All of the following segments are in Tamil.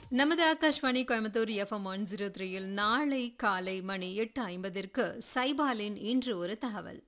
நமது Akashvani Coimbatore FM one zero த்ரீயில் நாளை காலை மணி எட்டு ஐம்பதிற்கு சைபாலின் இன்று ஒரு தகவல்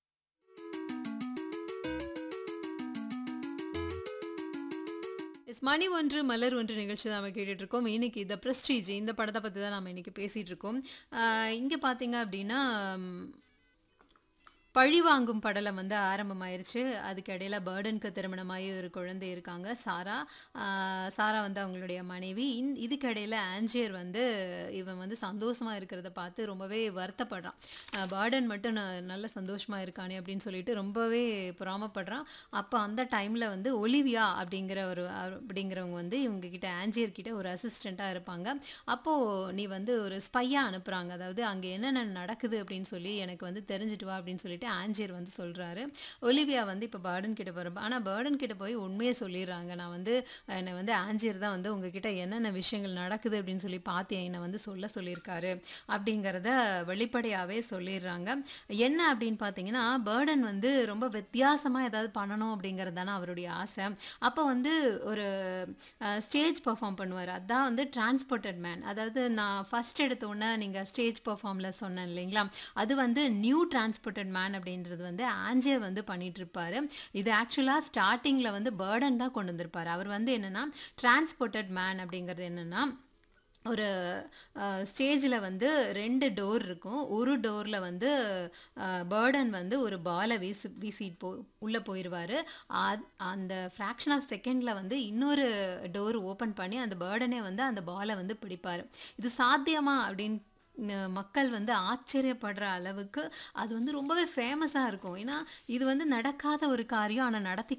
எஸ் மணி ஒன்று மலர் ஒன்று நிகழ்ச்சி தான் நம்ம கேட்டுட்டு இருக்கோம் இன்னைக்கு த பிரஸ்டீஜ் இந்த படத்தை பற்றி தான் நம்ம இன்னைக்கு பேசிட்டு இருக்கோம் இங்கே பார்த்தீங்க அப்படின்னா ம், பழிவாங்கும் படலம் வந்து ஆரம்பமாயிருச்சு அதுக்கு இடையில பேர்டனுக்கு திருமணமாகி ஒரு குழந்தை இருக்காங்க சாரா ஆஹ் சாரா வந்து அவங்களுடைய மனைவி இந் இதுக்கு இடையில ஆன்ஜியர் வந்து இவன் வந்து சந்தோஷமா இருக்கிறத பார்த்து ரொம்பவே வருத்தப்படுறான் ஆஹ் பேர்டன் மட்டும் ந- நல்ல சந்தோஷமா இருக்கானே அப்படின்னு சொல்லிட்டு ரொம்பவே பொறாமப்படுறான் அப்போ அந்த டைம்ல வந்து ஒலிவியா அப்படிங்கிற ஒரு அப்படிங்கிறவங்க வந்து இவங்க கிட்ட ஆன்ஜியர் கிட்ட ஒரு அசிஸ்டண்ட்டாக இருப்பாங்க அப்போ நீ வந்து ஒரு ஸ்பையா அனுப்புறாங்க அதாவது அங்க என்னென்ன நடக்குது அப்படின்னு சொல்லி எனக்கு வந்து தெரிஞ்சுட்டு வா அப்படின்னு சொல்லிட்டு ஆன்ஜியர் வந்து சொல்றாரு ஒலிவியா வந்து இப்போ பேர்டன் கிட்ட போகிறப்ப ஆனா பேர்டன் கிட்ட போய் உண்மையை சொல்லிடுறாங்க நான் வந்து என்னை வந்து ஆன்ஜியர் தான் வந்து உங்ககிட்ட என்னென்ன விஷயங்கள் நடக்குது அப்படின்னு சொல்லி பார்த்து என்னை வந்து சொல்ல சொல்லியிருக்காரு அப்படிங்கிறத வெளிப்படையாவே சொல்லிடுறாங்க என்ன அப்படின்னு பார்த்தீங்கன்னா பேர்டன் வந்து ரொம்ப வித்தியாசமா ஏதாவது பண்ணணும் அப்படிங்கிறது தானே அவருடைய ஆசை அப்போ வந்து ஒரு ஸ்டேஜ் பெர்ஃபார்ம் பண்ணுவார் அதான் வந்து டிரான்ஸ்போர்ட்டட் மேன் அதாவது நான் ஃபர்ஸ்ட் எடுத்த உடனே நீங்கள் ஸ்டேஜ் பெர்ஃபார்மில் சொன்னேன் இல்லைங்களா அது வந்து நியூ டிரான்ஸ்போர்ட்டட் மேன் அப்படின்றது வந்து ஆன்ஜியர் வந்து பண்ணிட்டு இருப்பாரு இது ஆக்சுவலாக ஸ்டார்டிங்கில் வந்து பேர்டன் தான் கொண்டு வந்திருப்பார் அவர் வந்து என்னன்னா டிரான்ஸ்போர்ட்டட் மேன் அப்படிங்கிறது என்னன்னா ஒரு ஸ்டேஜில் வந்து ரெண்டு டோர் இருக்கும் ஒரு டோரில் வந்து பேர்டன் வந்து ஒரு பாலை வீசி வீசிட்டு போ உள்ளே போயிடுவார் அந்த ஃப்ராக்ஷன் ஆஃப் செகண்டில் வந்து இன்னொரு டோர் ஓப்பன் பண்ணி அந்த பேர்டனே வந்து அந்த பாலை வந்து பிடிப்பார் இது சாத்தியமா அப்படின்னு ந- மக்கள் வந்து ஆச்சரியப்படுற அளவுக்கு அது வந்து ரொம்பவே ஃபேமஸாக இருக்கும் ஏன்னா இது வந்து நடக்காத ஒரு காரியம் ஆனால் நடத்தி